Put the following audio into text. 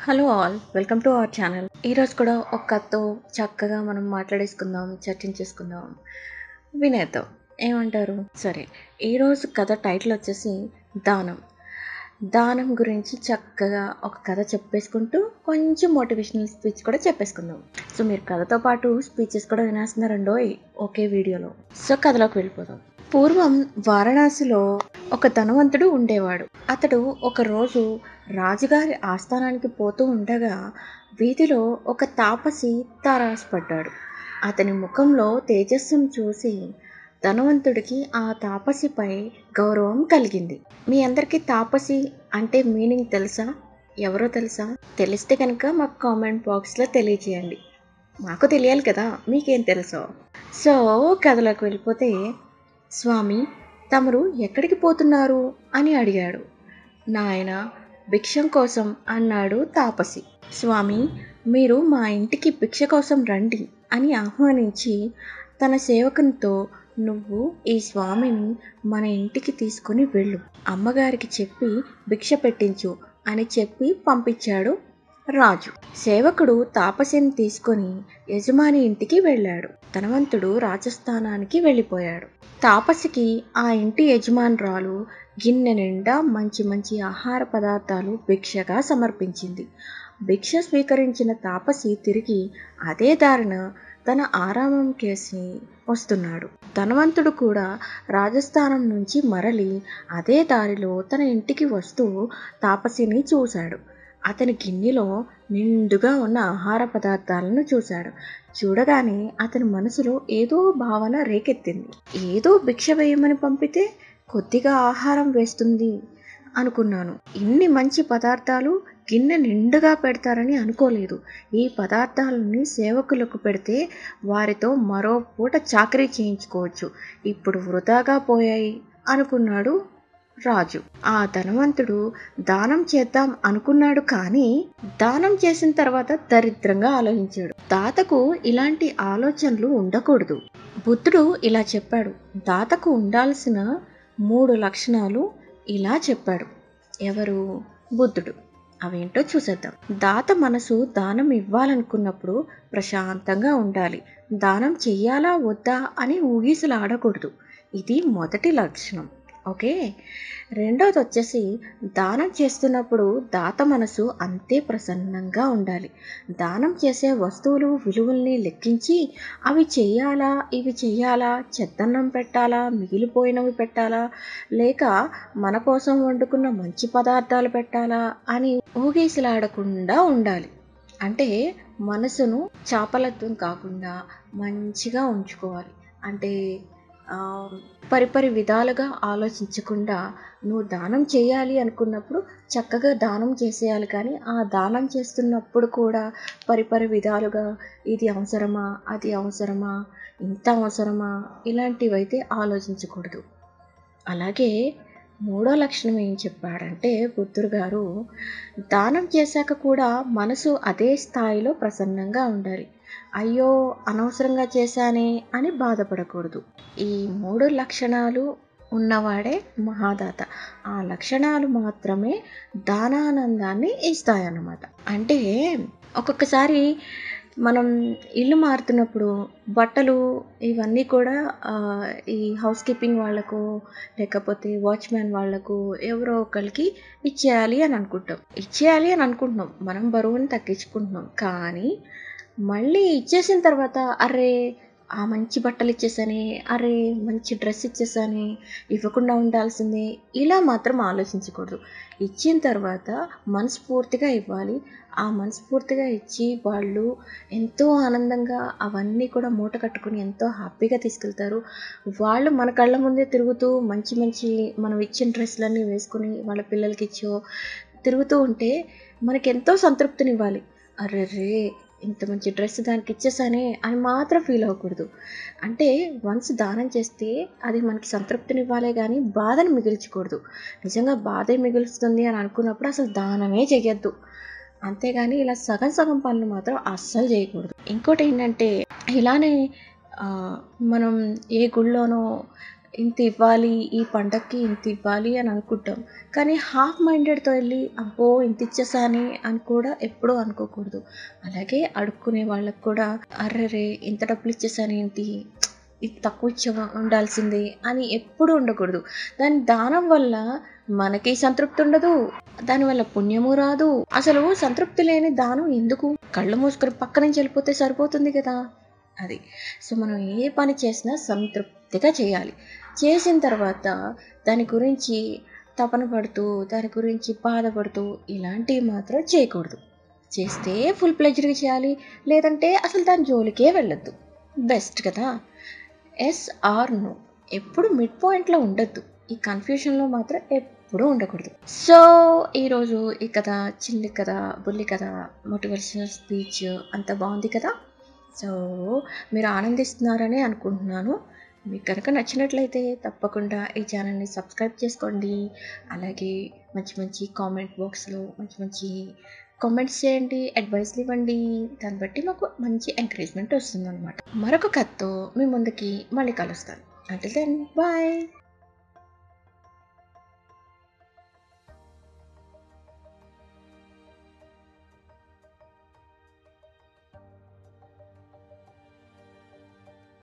hello all welcome to our channel ఈరోజు కూడా ఒక కథతో చక్కగా మనం మాట్లాడేసుకుందాం చర్చించేసుకుందాం వినేద్దాం ఏమంటారు సరే ఈరోజు కథ టైటిల్ వచ్చేసి దానం దానం గురించి చక్కగా ఒక కథ చెప్పేసుకుంటూ కొంచెం మోటివేషనల్ స్పీచ్ కూడా చెప్పేసుకుందాం సో మీరు కథతో పాటు స్పీచెస్ కూడా వినేస్తున్నారండో ఒకే వీడియోలో సో కథలోకి వెళ్ళిపోదాం పూర్వం వారణాసిలో ఒక ధనవంతుడు ఉండేవాడు అతడు ఒక రోజు రాజుగారి ఆస్థానానికి పోతూ ఉండగా వీధిలో ఒక తాపసి తారాసపడ్డాడు అతని ముఖంలో తేజస్సును చూసి ధనవంతుడికి ఆ తాపసిపై గౌరవం కలిగింది మీ అందరికీ తాపసి అంటే మీనింగ్ తెలుసా ఎవరో తెలుసా తెలిస్తే కనుక మాకు కామెంట్ బాక్స్లో తెలియజేయండి మాకు తెలియాలి కదా మీకేం తెలుసో సో కథలోకి వెళ్ళిపోతే స్వామి తమరు ఎక్కడికి పోతున్నారు అని అడిగాడు నాయన భిక్షం కోసం అన్నాడు తాపసి స్వామి మీరు మా ఇంటికి భిక్ష కోసం రండి అని ఆహ్వానించి తన సేవకునితో నువ్వు ఈ స్వామిని మన ఇంటికి తీసుకుని వెళ్ళు అమ్మగారికి చెప్పి భిక్ష పెట్టించు అని చెప్పి పంపించాడు రాజు సేవకుడు తాపసిని తీసుకొని యజమాని ఇంటికి వెళ్ళాడు ధనవంతుడు రాజస్థానానికి వెళ్ళిపోయాడు తాపసికి ఆ ఇంటి యజమానురాలు గిన్నె నిండా మంచి మంచి ఆహార పదార్థాలు భిక్షగా సమర్పించింది భిక్ష స్వీకరించిన తాపసి తిరిగి అదే దారిన తన ఆరామం కేసి వస్తున్నాడు ధనవంతుడు కూడా రాజస్థానం నుంచి మరలి అదే దారిలో తన ఇంటికి వస్తూ తాపసిని చూశాడు అతని గిన్నెలో నిండుగా ఉన్న ఆహార పదార్థాలను చూశాడు చూడగానే అతని మనసులో ఏదో భావన రేకెత్తింది ఏదో భిక్ష వేయమని పంపితే కొద్దిగా ఆహారం వేస్తుంది అనుకున్నాను ఇన్ని మంచి పదార్థాలు గిన్నె నిండుగా పెడతారని అనుకోలేదు ఈ పదార్థాలని సేవకులకు పెడితే వారితో మరో పూట చాకరీ చేయించుకోవచ్చు ఇప్పుడు వృధాగా పోయాయి అనుకున్నాడు రాజు ఆ ధనవంతుడు దానం చేద్దాం అనుకున్నాడు కానీ దానం చేసిన తర్వాత దరిద్రంగా ఆలోచించాడు దాతకు ఇలాంటి ఆలోచనలు ఉండకూడదు బుద్ధుడు ఇలా చెప్పాడు దాతకు ఉండాల్సిన మూడు లక్షణాలు ఇలా చెప్పాడు ఎవరు బుద్ధుడు అవేంటో చూసేద్దాం దాత మనసు దానం ఇవ్వాలనుకున్నప్పుడు ప్రశాంతంగా ఉండాలి దానం చెయ్యాలా వద్దా అని ఊగిసలాడకూడదు ఇది మొదటి లక్షణం ఓకే రెండోది వచ్చేసి దానం చేస్తున్నప్పుడు దాత మనసు అంతే ప్రసన్నంగా ఉండాలి దానం చేసే వస్తువులు విలువల్ని లెక్కించి అవి చెయ్యాలా ఇవి చెయ్యాలా చెత్తన్నం పెట్టాలా మిగిలిపోయినవి పెట్టాలా లేక మన కోసం వండుకున్న మంచి పదార్థాలు పెట్టాలా అని ఊగేసిలాడకుండా ఉండాలి అంటే మనసును చాపలత్వం కాకుండా మంచిగా ఉంచుకోవాలి అంటే పరిపరి విధాలుగా ఆలోచించకుండా నువ్వు దానం చేయాలి అనుకున్నప్పుడు చక్కగా దానం చేసేయాలి కానీ ఆ దానం చేస్తున్నప్పుడు కూడా పరిపరి విధాలుగా ఇది అవసరమా అది అవసరమా ఇంత అవసరమా ఇలాంటివైతే ఆలోచించకూడదు అలాగే మూడో లక్షణం ఏం చెప్పాడంటే బుద్ధుడు గారు దానం చేశాక కూడా మనసు అదే స్థాయిలో ప్రసన్నంగా ఉండాలి అయ్యో అనవసరంగా చేశానే అని బాధపడకూడదు ఈ మూడు లక్షణాలు ఉన్నవాడే మహాదాత ఆ లక్షణాలు మాత్రమే దానానందాన్ని ఇస్తాయన్నమాట అంటే ఒక్కొక్కసారి మనం ఇల్లు మారుతున్నప్పుడు బట్టలు ఇవన్నీ కూడా ఈ హౌస్ కీపింగ్ వాళ్ళకు లేకపోతే వాచ్మ్యాన్ వాళ్ళకు ఎవరో ఒకరికి ఇచ్చేయాలి అని అనుకుంటాం ఇచ్చేయాలి అని అనుకుంటున్నాం మనం బరువుని తగ్గించుకుంటున్నాం కానీ మళ్ళీ ఇచ్చేసిన తర్వాత అరే ఆ మంచి బట్టలు ఇచ్చేసానే అరే మంచి డ్రెస్ ఇచ్చేసానే ఇవ్వకుండా ఉండాల్సిందే ఇలా మాత్రం ఆలోచించకూడదు ఇచ్చిన తర్వాత మనస్ఫూర్తిగా ఇవ్వాలి ఆ మనస్ఫూర్తిగా ఇచ్చి వాళ్ళు ఎంతో ఆనందంగా అవన్నీ కూడా మూట కట్టుకుని ఎంతో హ్యాపీగా తీసుకెళ్తారు వాళ్ళు మన కళ్ళ ముందే తిరుగుతూ మంచి మంచి మనం ఇచ్చిన డ్రెస్లన్నీ వేసుకుని వాళ్ళ పిల్లలకి ఇచ్చో తిరుగుతూ ఉంటే మనకి ఎంతో సంతృప్తినివ్వాలి అర్రే ఇంత మంచి డ్రెస్ దానికి ఇచ్చేసానే అని మాత్రం ఫీల్ అవ్వకూడదు అంటే వన్స్ దానం చేస్తే అది మనకి సంతృప్తినివ్వాలే కానీ బాధను మిగిల్చకూడదు నిజంగా బాధే మిగులుస్తుంది అని అనుకున్నప్పుడు అసలు దానమే చేయొద్దు అంతేగాని ఇలా సగం సగం పనులు మాత్రం అస్సలు చేయకూడదు ఇంకోటి ఏంటంటే ఇలానే మనం ఏ గుళ్ళోనో ఇంత ఇవ్వాలి ఈ పండక్కి ఇంత ఇవ్వాలి అని అనుకుంటాం కానీ హాఫ్ మైండెడ్తో వెళ్ళి అబ్బో ఇంత ఇచ్చేసాని అని కూడా ఎప్పుడూ అనుకోకూడదు అలాగే అడుక్కునే వాళ్ళకు కూడా అర్రరే ఇంత డబ్బులు ఇచ్చేసాను ఏంటి ఇది తక్కువ ఇచ్చ ఉండాల్సిందే అని ఎప్పుడు ఉండకూడదు దాని దానం వల్ల మనకి సంతృప్తి ఉండదు దానివల్ల పుణ్యము రాదు అసలు సంతృప్తి లేని దానం ఎందుకు కళ్ళు మూసుకొని పక్క నుంచి వెళ్ళిపోతే సరిపోతుంది కదా అది సో మనం ఏ పని చేసినా సంతృప్తిగా చేయాలి చేసిన తర్వాత దాని గురించి తపన పడుతూ దాని గురించి బాధపడుతూ ఇలాంటివి మాత్రం చేయకూడదు చేస్తే ఫుల్ ప్లెజర్గా చేయాలి లేదంటే అసలు దాని జోలికే వెళ్ళొద్దు బెస్ట్ కదా ఎస్ ఆర్ నో ఎప్పుడు మిడ్ పాయింట్లో ఉండొద్దు ఈ కన్ఫ్యూషన్లో మాత్రం ఎప్పుడూ ఉండకూడదు సో ఈరోజు ఈ కథ చిల్లి కథ బుల్లి కథ మోటివేషనల్ స్పీచ్ అంత బాగుంది కదా సో మీరు ఆనందిస్తున్నారని అనుకుంటున్నాను మీకు కనుక నచ్చినట్లయితే తప్పకుండా ఈ ఛానల్ని సబ్స్క్రైబ్ చేసుకోండి అలాగే మంచి మంచి కామెంట్ బాక్స్లో మంచి మంచి కామెంట్స్ చేయండి అడ్వైస్లు ఇవ్వండి దాన్ని బట్టి మాకు మంచి ఎంకరేజ్మెంట్ వస్తుంది అనమాట మరొక కథతో మీ ముందుకి మళ్ళీ కలుస్తాను అంటే దెన్ బాయ్